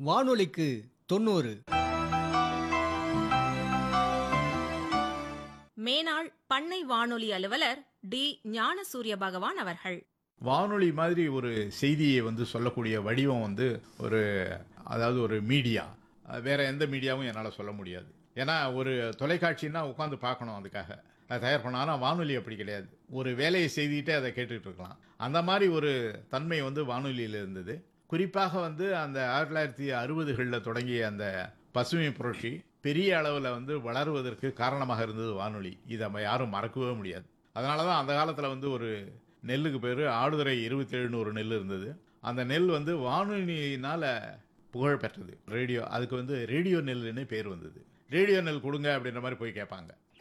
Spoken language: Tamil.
வானொலிக்கு தொண்ணூறு மேனாள் பண்ணை வானொலி அலுவலர் டி ஞானசூரிய பகவான் அவர்கள் வானொலி மாதிரி ஒரு செய்தியை வந்து சொல்லக்கூடிய வடிவம் வந்து ஒரு அதாவது ஒரு மீடியா வேற எந்த மீடியாவும் என்னால் சொல்ல முடியாது ஏன்னா ஒரு தொலைக்காட்சின்னா உட்காந்து பார்க்கணும் அதுக்காக அதை தயார் பண்ண ஆனால் வானொலி அப்படி கிடையாது ஒரு வேலையை செய்துக்கிட்டே அதை கேட்டுட்டு இருக்கலாம் அந்த மாதிரி ஒரு தன்மை வந்து வானொலியில் இருந்தது குறிப்பாக வந்து அந்த ஆயிரத்தி தொள்ளாயிரத்தி அறுபதுகளில் தொடங்கிய அந்த பசுமை புரட்சி பெரிய அளவில் வந்து வளருவதற்கு காரணமாக இருந்தது வானொலி இதை நம்ம யாரும் மறக்கவே முடியாது அதனால தான் அந்த காலத்தில் வந்து ஒரு நெல்லுக்கு பேர் ஆடுதுறை இருபத்தேழுன்னு ஒரு நெல் இருந்தது அந்த நெல் வந்து வானொலியினால் புகழ் பெற்றது ரேடியோ அதுக்கு வந்து ரேடியோ நெல்லுன்னு பேர் வந்தது ரேடியோ நெல் கொடுங்க அப்படின்ற மாதிரி போய் கேட்பாங்க